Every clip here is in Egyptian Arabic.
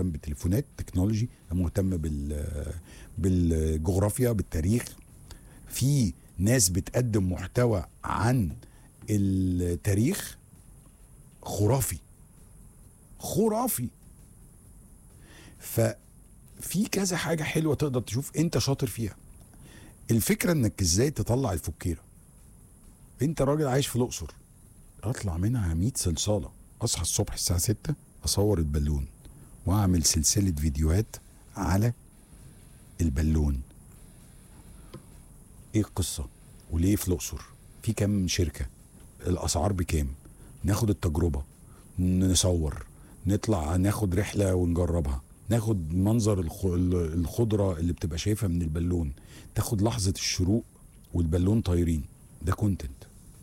مهتم بالتليفونات تكنولوجي ده مهتم بال بالجغرافيا بالتاريخ في ناس بتقدم محتوى عن التاريخ خرافي خرافي ففي كذا حاجه حلوه تقدر تشوف انت شاطر فيها الفكره انك ازاي تطلع الفكيره انت راجل عايش في الاقصر اطلع منها 100 صلصاله اصحى الصبح الساعه 6 اصور البالون واعمل سلسله فيديوهات على البالون ايه القصه وليه في الاقصر في كام شركه الاسعار بكام ناخد التجربه نصور نطلع ناخد رحله ونجربها ناخد منظر الخ- الخضره اللي بتبقى شايفها من البالون تاخد لحظه الشروق والبالون طايرين ده كونتنت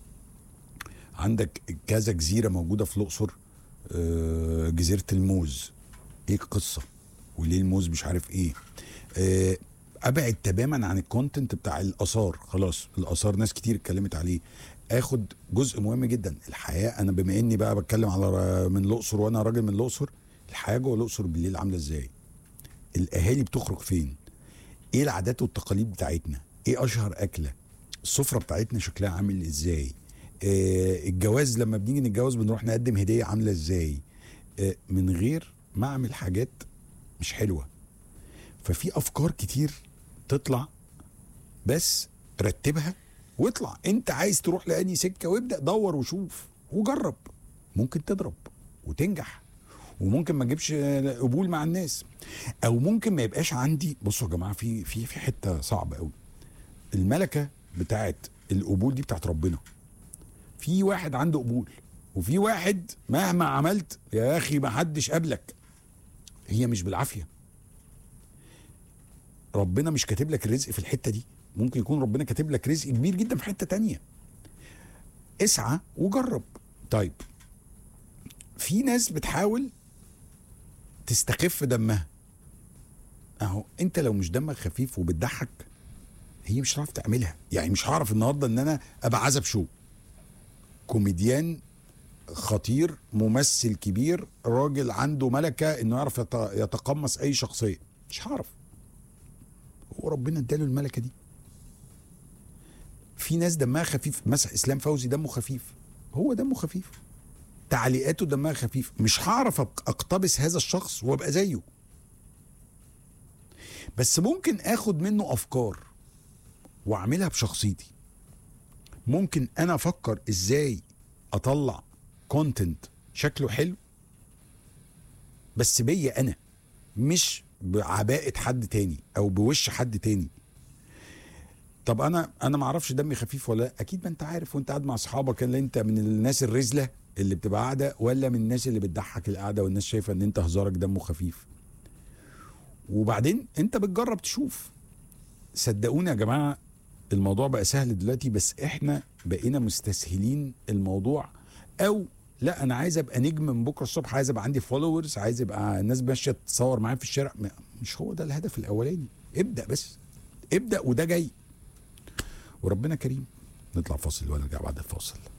عندك كذا جزيره موجوده في الاقصر آه، جزيره الموز ايه القصه وليه الموز مش عارف ايه آه، ابعد تماما عن الكونتنت بتاع الاثار خلاص الاثار ناس كتير اتكلمت عليه اخد جزء مهم جدا الحياه انا بما اني بقى بتكلم على را- من الاقصر وانا راجل من الاقصر الحياه جوه الاقصر بالليل عامله ازاي الاهالي بتخرج فين ايه العادات والتقاليد بتاعتنا ايه اشهر اكله السفره بتاعتنا شكلها عامل ازاي آه الجواز لما بنيجي نتجوز بنروح نقدم هديه عامله ازاي آه من غير ما اعمل حاجات مش حلوه ففي افكار كتير تطلع بس رتبها واطلع انت عايز تروح لاني سكه وابدا دور وشوف وجرب ممكن تضرب وتنجح وممكن ما اجيبش قبول مع الناس او ممكن ما يبقاش عندي بصوا يا جماعه في في في حته صعبه قوي الملكه بتاعت القبول دي بتاعت ربنا في واحد عنده قبول وفي واحد مهما عملت يا اخي ما حدش قابلك هي مش بالعافيه ربنا مش كاتب لك الرزق في الحته دي ممكن يكون ربنا كاتب لك رزق كبير جدا في حته تانية اسعى وجرب طيب في ناس بتحاول تستخف دمها اهو انت لو مش دمك خفيف وبتضحك هي مش هتعرف تعملها يعني مش هعرف النهارده ان انا ابقى عزب شو كوميديان خطير ممثل كبير راجل عنده ملكه انه يعرف يت- يتقمص اي شخصيه مش هعرف هو ربنا اداله الملكه دي في ناس دمها خفيف مثلا اسلام فوزي دمه خفيف هو دمه خفيف تعليقاته دمها خفيف مش هعرف أق- اقتبس هذا الشخص وابقى زيه بس ممكن اخد منه افكار واعملها بشخصيتي ممكن انا افكر ازاي اطلع كونتنت شكله حلو بس بيا انا مش بعباءة حد تاني او بوش حد تاني طب انا انا ما اعرفش دمي خفيف ولا لا اكيد ما انت عارف وانت قاعد مع اصحابك اللي انت من الناس الرزله اللي بتبقى قاعده ولا من الناس اللي بتضحك القعده والناس شايفه ان انت هزارك دمه خفيف وبعدين انت بتجرب تشوف صدقوني يا جماعه الموضوع بقى سهل دلوقتي بس احنا بقينا مستسهلين الموضوع او لا انا عايز ابقى نجم من بكره الصبح عايز ابقى عندي فولورز عايز يبقى الناس ماشيه تتصور معايا في الشارع ما- مش هو ده الهدف الاولاني ابدا بس ابدا وده جاي وربنا كريم نطلع فاصل ونرجع بعد الفاصل